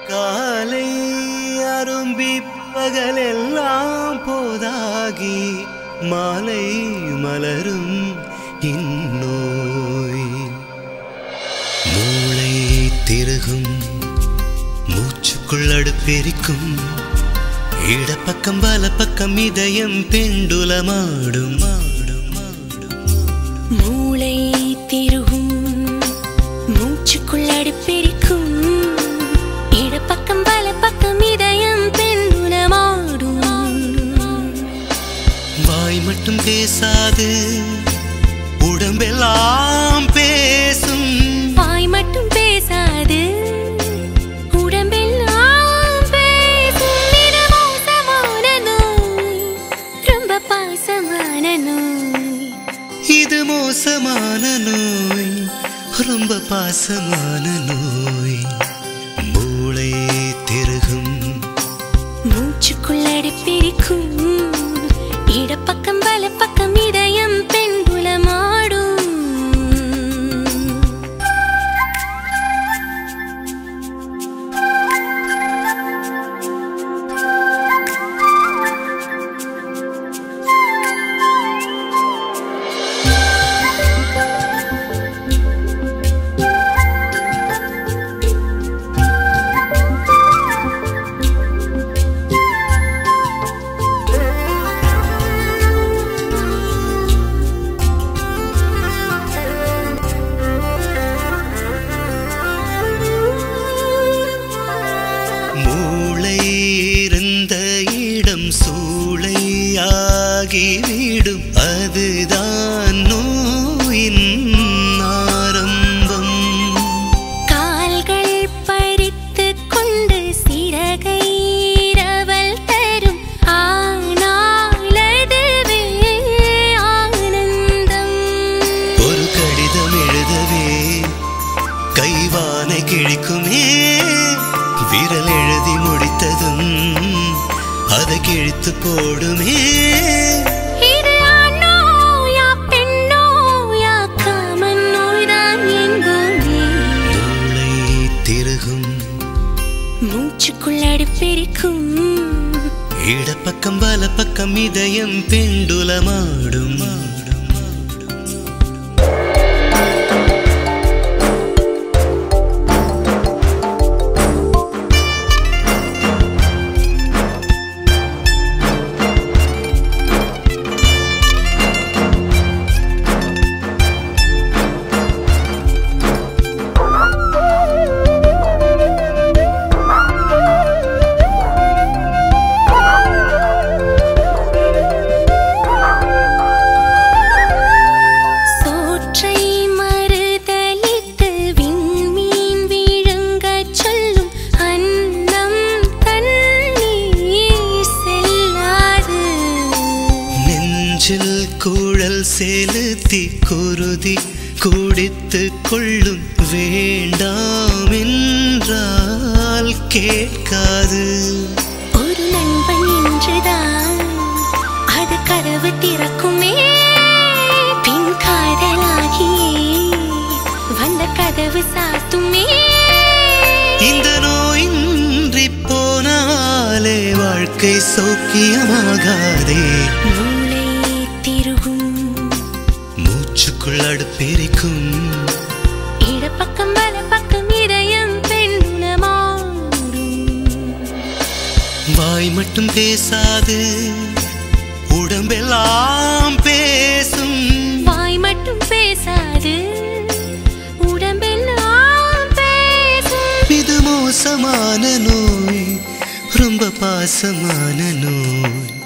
காலை அரும்பி பகலெல்லாம் போதாகி மாலை மலரும் இந்நோய் மூளை திருகும் மூச்சுக்குள் அடுப்பெரிக்கும் இடப்பக்கம் பக்கம் இதயம் பெண்டுலமாடும் மாடும் மாடும் மூளை திருகும் மூச்சுக்குள் அடுப்பெரிக்கும் இடப்பக்கம் பக்கம் இதயம் பெண்ணுலமாடும் வாய் மட்டும் பேசாது உடம்பெல்லாம் பேசும் வாய் மட்டும் பேசாது உடம்பெல்லாம் பேசும் இது மோசமான நோய் ரொம்ப பாசமான நோய் இது மோசமான நோய் ரொம்ப பாசமான நோய் மூளை திருகும் மூச்சுக்குள் அடுப்பெரிக்கும் இடப்பக்கம் பக்கம் இதயம் பெண்புலமாடும் மூளை இருந்த இடம் சூளையாகிவிடும் அதுதான் நோயின் ஆரம்பம் கால்கள் பறித்துக் கொண்டு சிறகை இரவல் தரும் ஆனால் அதுவே ஆனந்தம் ஒரு கடிதம் எழுதவே கைவானை கிழிக்குமே விரல் எழுதி முடித்ததும் அதை கிழித்து போடுமே இது ஆணோயா பெண்ணோயா காமன் நோய்தான் என்போமே மூளை திருகும் மூச்சுக்குள் அடுப்பெரிக்கும் இடப்பக்கம் பக்கம் இதயம் பெண்டுலமாடும் மாடும் சோற்றை மறுதலித்து விண்மீன் விழுங்கச் சொல்லும் அன்னம் தண்ணீர் செல்லாது நெஞ்சில் குழல் செலுத்தி குருதி குடித்து கொள்ளும் வேண்டாம் என்றால் கேட்காது ஒரு நண்பன் என்றுதான் அது கதவு திறக்குமே பின் காதலாகியே வந்த கதவு சாத்துமே இந்த நோயின்றி போனாலே வாழ்க்கை சௌக்கியமாகாதே மூளை திருகும் மூச்சுக்குள் அடுப்பெரிக்கும் இடப்பக்கம் பக்கம் இதயம் பெண்ணுலமாடும் வாய் மட்டும் பேசாது உடம்பெல்லாம் பேசும் வாய் மட்டும் பேசாது உடம்பெல்லாம் பேசும் இது மோசமான நோய் ரொம்ப பாசமான நோய்